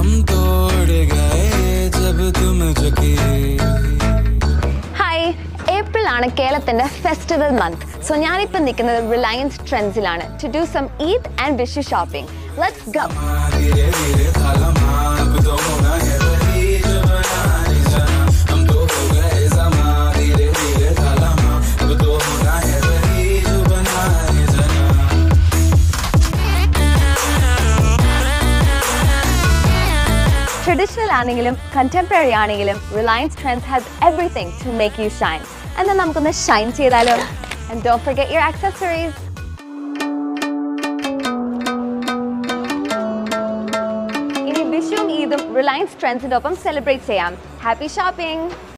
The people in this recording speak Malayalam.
हम तोड़ गए जब तुम झुकी ഹായ് ഏപ്രിൽ ആണ് കേരളത്തിന്റെ ഫെസ്റ്റിവൽ മന്ത് സോ ഞാനിപ്പോൾ നിൽക്കുന്നത് റിലയൻസ് ട്രെൻഡ്സിലാണ് to do some Eid and Vishu shopping let's go धीरे धीरे थाला माप तो होना है वही जो बनाए जाना हम तो हो गए समा धीरे धीरे थाला माप तो होना है वही जो बनाए जाना ട്രഡീഷണൽ ആണെങ്കിലും കണ്ടംപററി ആണെങ്കിലും Reliance Trends has everything to make you shine എന്നാൽ നമുക്കൊന്ന് ഷൈൻ ചെയ്താലോ and don't forget your accessories ഇനി വിഷുവും ഈദും റിലയൻസ് ട്രെൻഡ്സിന്റെ ഒപ്പം സെലിബ്രേറ്റ് ചെയ്യാം ഹാപ്പി ഷോപ്പിംഗ്